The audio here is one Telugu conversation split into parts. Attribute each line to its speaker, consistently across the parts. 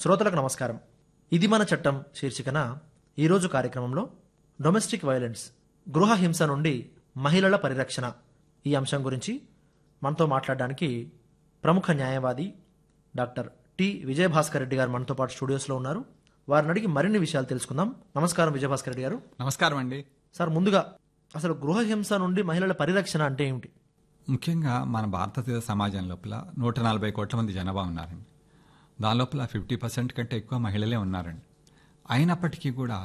Speaker 1: శ్రోతలకు నమస్కారం ఇది మన చట్టం శీర్షికన ఈరోజు కార్యక్రమంలో డొమెస్టిక్ వైలెన్స్ గృహ హింస నుండి మహిళల పరిరక్షణ ఈ అంశం గురించి మనతో మాట్లాడడానికి ప్రముఖ న్యాయవాది డాక్టర్ టి విజయభాస్కర్ రెడ్డి గారు మనతో పాటు స్టూడియోస్లో ఉన్నారు వారిని అడిగి మరిన్ని విషయాలు తెలుసుకుందాం నమస్కారం విజయభాస్కర్ రెడ్డి గారు
Speaker 2: నమస్కారం అండి
Speaker 1: సార్ ముందుగా అసలు గృహ హింస నుండి మహిళల పరిరక్షణ అంటే ఏమిటి
Speaker 2: ముఖ్యంగా మన భారతదేశ సమాజం లోపల నూట నలభై కోట్ల మంది జనాభా ఉన్నారండి దాని లోపల ఫిఫ్టీ పర్సెంట్ కంటే ఎక్కువ మహిళలే ఉన్నారండి అయినప్పటికీ కూడా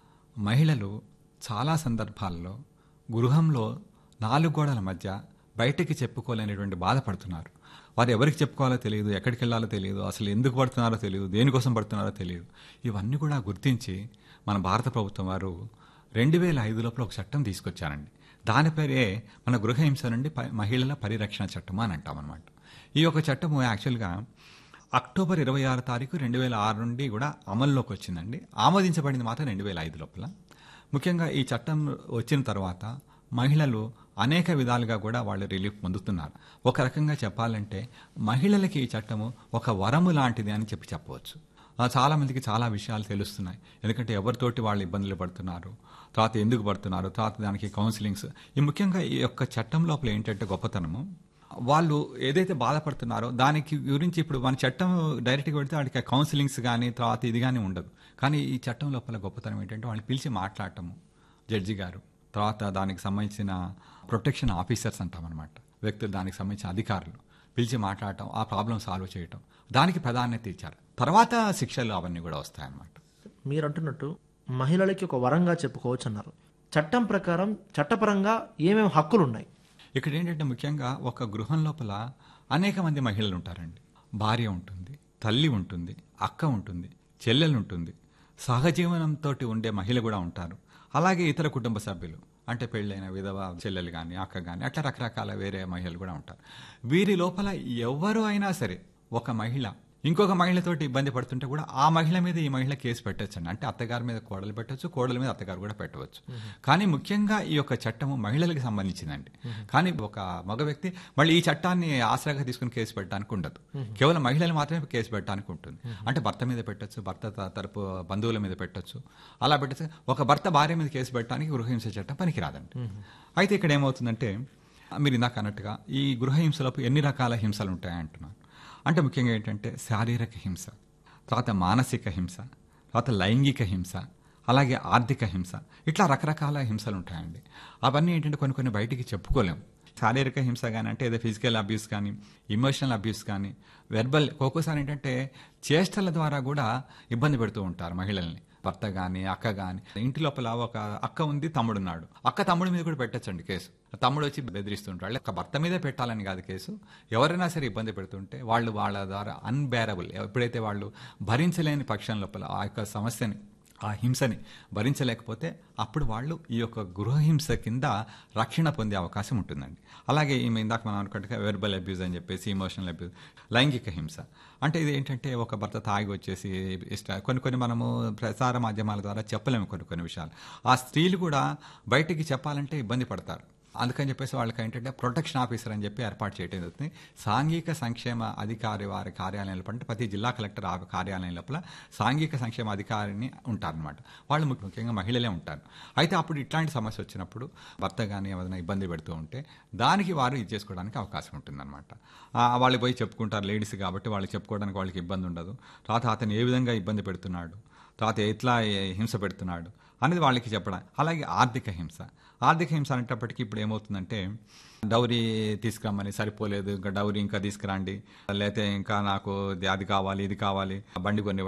Speaker 2: మహిళలు చాలా సందర్భాల్లో గృహంలో నాలుగు గోడల మధ్య బయటికి చెప్పుకోలేనటువంటి బాధపడుతున్నారు వారు ఎవరికి చెప్పుకోవాలో తెలియదు ఎక్కడికి వెళ్ళాలో తెలియదు అసలు ఎందుకు పడుతున్నారో తెలియదు దేనికోసం పడుతున్నారో తెలియదు ఇవన్నీ కూడా గుర్తించి మన భారత ప్రభుత్వం వారు రెండు వేల ఐదు లోపల ఒక చట్టం తీసుకొచ్చారండి దాని పేరే మన గృహహింస నుండి ప- మహిళల పరిరక్షణ చట్టం అని అంటాం అనమాట ఈ యొక్క చట్టము యాక్చువల్గా అక్టోబర్ ఇరవై ఆరు తారీఖు రెండు వేల ఆరు నుండి కూడా అమల్లోకి వచ్చిందండి ఆమోదించబడింది మాత్రం రెండు వేల ఐదు లోపల ముఖ్యంగా ఈ చట్టం వచ్చిన తర్వాత మహిళలు అనేక విధాలుగా కూడా వాళ్ళు రిలీఫ్ పొందుతున్నారు ఒక రకంగా చెప్పాలంటే మహిళలకి ఈ చట్టము ఒక వరము లాంటిది అని చెప్పి చెప్పవచ్చు ఆ, చాలా మందికి చాలా విషయాలు తెలుస్తున్నాయి ఎందుకంటే ఎవరితోటి వాళ్ళు ఇబ్బందులు పడుతున్నారు తర్వాత ఎందుకు పడుతున్నారు తర్వాత దానికి కౌన్సిలింగ్స్ ఈ ముఖ్యంగా ఈ యొక్క చట్టం లోపల ఏంటంటే గొప్పతనము వాళ్ళు ఏదైతే బాధపడుతున్నారో దానికి గురించి ఇప్పుడు మన చట్టం డైరెక్ట్గా పెడితే వాడికి కౌన్సిలింగ్స్ కానీ తర్వాత ఇది కానీ ఉండదు కానీ ఈ చట్టం లోపల గొప్పతనం ఏంటంటే వాళ్ళని పిలిచి మాట్లాడటము జడ్జి గారు తర్వాత దానికి సంబంధించిన ప్రొటెక్షన్ ఆఫీసర్స్ అంటామన్నమాట వ్యక్తులు దానికి సంబంధించిన అధికారులు పిలిచి మాట్లాడటం ఆ ప్రాబ్లం సాల్వ్ చేయటం దానికి ప్రాధాన్యత ఇచ్చారు తర్వాత శిక్షలు అవన్నీ కూడా వస్తాయన్నమాట
Speaker 1: మీరు అంటున్నట్టు మహిళలకి ఒక వరంగా చెప్పుకోవచ్చు అన్నారు చట్టం ప్రకారం చట్టపరంగా ఏమేమి హక్కులు ఉన్నాయి
Speaker 2: ఇక్కడ ఏంటంటే ముఖ్యంగా ఒక గృహం లోపల అనేక మంది మహిళలు ఉంటారండి భార్య ఉంటుంది తల్లి ఉంటుంది అక్క ఉంటుంది చెల్లెలు ఉంటుంది సహజీవనంతో ఉండే మహిళ కూడా ఉంటారు అలాగే ఇతర కుటుంబ సభ్యులు అంటే పెళ్ళైన విధవ చెల్లెలు కానీ అక్క కానీ అట్లా రకరకాల వేరే మహిళలు కూడా ఉంటారు వీరి లోపల ఎవరు అయినా సరే ఒక మహిళ ఇంకొక మహిళతోటి ఇబ్బంది పడుతుంటే కూడా ఆ మహిళ మీద ఈ మహిళ కేసు పెట్టచ్చు అండి అంటే అత్తగారి మీద కోడలు పెట్టవచ్చు కోడల మీద అత్తగారు కూడా పెట్టవచ్చు కానీ ముఖ్యంగా ఈ యొక్క చట్టము మహిళలకు సంబంధించిందండి కానీ ఒక మగ వ్యక్తి మళ్ళీ ఈ చట్టాన్ని ఆసరాగా తీసుకుని కేసు పెట్టడానికి ఉండదు కేవలం మహిళలు మాత్రమే కేసు పెట్టడానికి ఉంటుంది అంటే భర్త మీద పెట్టచ్చు భర్త త- తరపు బంధువుల మీద పెట్టచ్చు అలా పెట్టచ్చు ఒక భర్త భార్య మీద కేసు పెట్టడానికి గృహహింస చట్టం పనికిరాదండి అయితే ఇక్కడ ఏమవుతుందంటే మీరు ఇందాక అన్నట్టుగా ఈ గృహహింసలకు ఎన్ని రకాల హింసలు ఉంటాయి అంటున్నారు అంటే ముఖ్యంగా ఏంటంటే శారీరక హింస తర్వాత మానసిక హింస తర్వాత లైంగిక హింస అలాగే ఆర్థిక హింస ఇట్లా రకరకాల హింసలు ఉంటాయండి అవన్నీ ఏంటంటే కొన్ని కొన్ని బయటికి చెప్పుకోలేము శారీరక హింస కానీ అంటే ఏదో ఫిజికల్ అబ్యూస్ కానీ ఇమోషనల్ అబ్యూస్ కానీ వెర్బల్ ఒక్కోసారి ఏంటంటే చేష్టల ద్వారా కూడా ఇబ్బంది పెడుతూ ఉంటారు మహిళల్ని భర్త కానీ అక్క కానీ ఇంటి లోపల ఒక అక్క ఉంది తమ్ముడు ఉన్నాడు అక్క తమ్ముడి మీద కూడా పెట్టచ్చండి కేసు తమ్ముడు వచ్చి బెదిరిస్తుంటాడు ఒక భర్త మీదే పెట్టాలని కాదు కేసు ఎవరైనా సరే ఇబ్బంది పెడుతుంటే వాళ్ళు వాళ్ళ ద్వారా అన్బేరబుల్ ఎప్పుడైతే వాళ్ళు భరించలేని పక్షం లోపల ఆ యొక్క సమస్యని ఆ హింసని భరించలేకపోతే అప్పుడు వాళ్ళు ఈ యొక్క గృహహింస కింద రక్షణ పొందే అవకాశం ఉంటుందండి అలాగే ఈమె ఇందాక మనం అనుకుంటే వెర్బల్ అబ్యూజ్ అని చెప్పేసి ఇమోషనల్ అబ్యూజ్ లైంగిక హింస అంటే ఇది ఏంటంటే ఒక భర్త తాగి వచ్చేసి ఇష్ట కొన్ని కొన్ని మనము ప్రసార మాధ్యమాల ద్వారా చెప్పలేము కొన్ని కొన్ని విషయాలు ఆ స్త్రీలు కూడా బయటికి చెప్పాలంటే ఇబ్బంది పడతారు అందుకని చెప్పేసి వాళ్ళకి ఏంటంటే ప్రొటెక్షన్ ఆఫీసర్ అని చెప్పి ఏర్పాటు చేయడం జరుగుతుంది సాంఘిక సంక్షేమ అధికారి వారి కార్యాలయం లోపల అంటే ప్రతి జిల్లా కలెక్టర్ ఆ కార్యాలయం లోపల సాంఘిక సంక్షేమ అధికారిని ఉంటారనమాట వాళ్ళు ముఖ్య- ముఖ్యంగా మహిళలే ఉంటారు అయితే అప్పుడు ఇట్లాంటి సమస్య వచ్చినప్పుడు భర్త కానీ ఏదైనా ఇబ్బంది పెడుతూ ఉంటే దానికి వారు ఇది చేసుకోవడానికి అవకాశం ఉంటుందన్నమాట ఆ, వాళ్ళు పోయి చెప్పుకుంటారు లేడీస్ కాబట్టి వాళ్ళకి చెప్పుకోవడానికి వాళ్ళకి ఇబ్బంది ఉండదు తర్వాత అతను ఏ విధంగా ఇబ్బంది పెడుతున్నాడు తర్వాత ఎట్లా ఏ- హింస పెడుతున్నాడు అనేది వాళ్ళకి చెప్పడం అలాగే ఆర్థిక హింస ఆర్థిక హింస అనేటప్పటికీ ఇప్పుడు ఏమవుతుందంటే డౌరీ తీసుకురమ్మని సరిపోలేదు ఇంకా డౌరీ ఇంకా తీసుకురండి లేకపోతే ఇంకా నాకు ఇది- అది కావాలి ఇది కావాలి బండి కొన్ని